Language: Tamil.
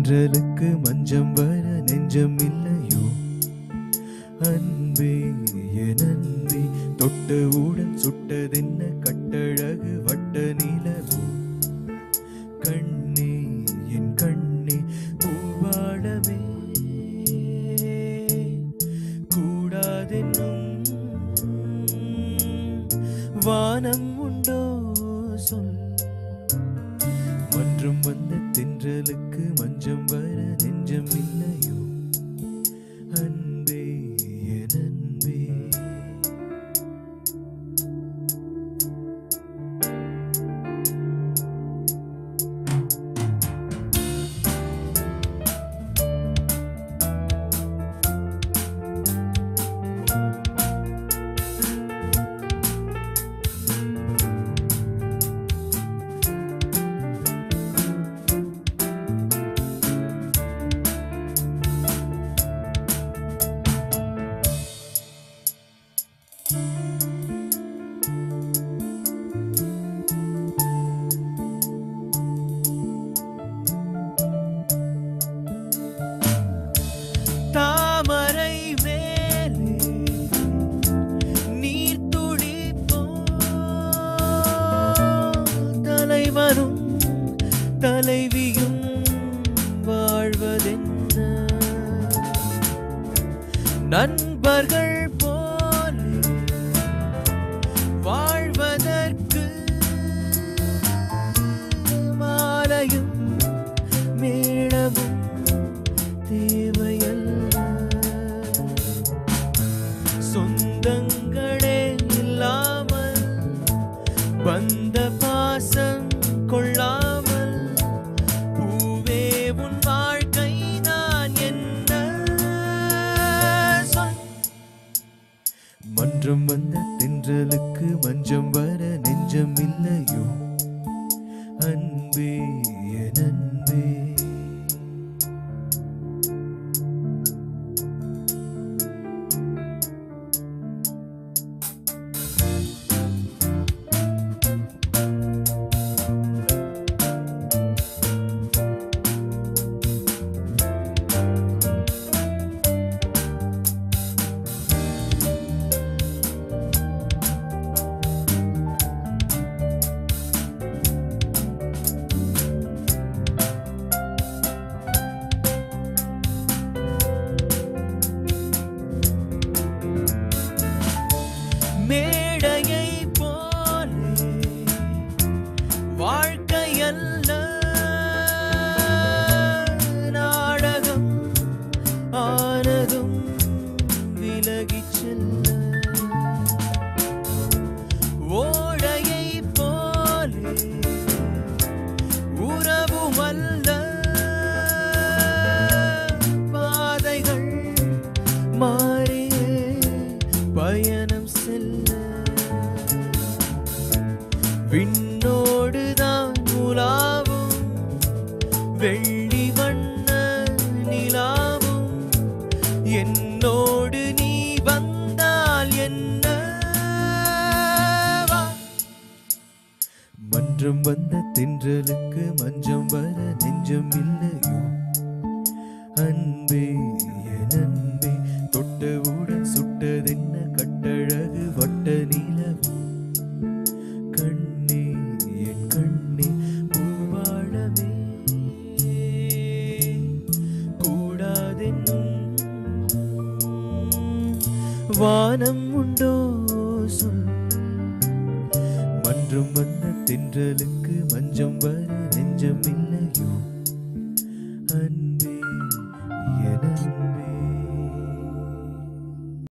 தென்றலுக்கு மஞ்சம் வர நெஞ்சம் இல்லையோ அன்பே என் அன்பே தொட்டவுடன் சுட்டதென்ன கட்டழகு வட்ட நிலவோ கண்ணே என் கண்ணே பூவாடமே கூடாதென்னும் வானம் உண்டோ சொல் மன்றம் வந்த தென்றலுக்கு மஞ்சம் வர நெஞ்சம் இல்லையோ அன்பே என் அன்பே தாமரை மேலே நீர் துளிப்போ தலைவரும் தலைவியும் வாழ்வதென்ன நண்பர்கள் போலே வாழ்வதற்கு மாலையும் மேளமும் தேவையல்ல சொந்தங்களே இல்லாமல் வந்த பாசம் கொள்ளாமல் பூவே உன் வாழ்க்கை நான் என்ன சொல் மன்றம் வந்த தென்றலுக்கு மஞ்சம் வர நெஞ்சம் இல்லையோ அன்பே என் அன்பே மேடையை போலே வாழ்க்கையல்ல நாடகம் ஆனதும் விலகிச் செல்ல ஓடையை போலே உறவுமல்ல பாதைகள் மாறியே பயணம் செல்ல விண்ணோடுதான் உலாவும் வெள்ளி வண்ண நிலாவும் என்னோடு நீ வந்தால் என்ன வா. மன்றம் வந்த தென்றலுக்கு மஞ்சம் வர நெஞ்சம் இல்லையோ அன்பே என் அன்பே தொட்டவுடன் சுட்டதென்ன கட்டழகு வட்ட நிலவு கண்ணே என் கண்ணே பூவாழமே கூடாதென்னும் வானம் உண்டோ சொல் மன்றம் வந்த தென்றலுக்கு மஞ்சம் வர நெஞ்சம் இல்லையோ அன்பே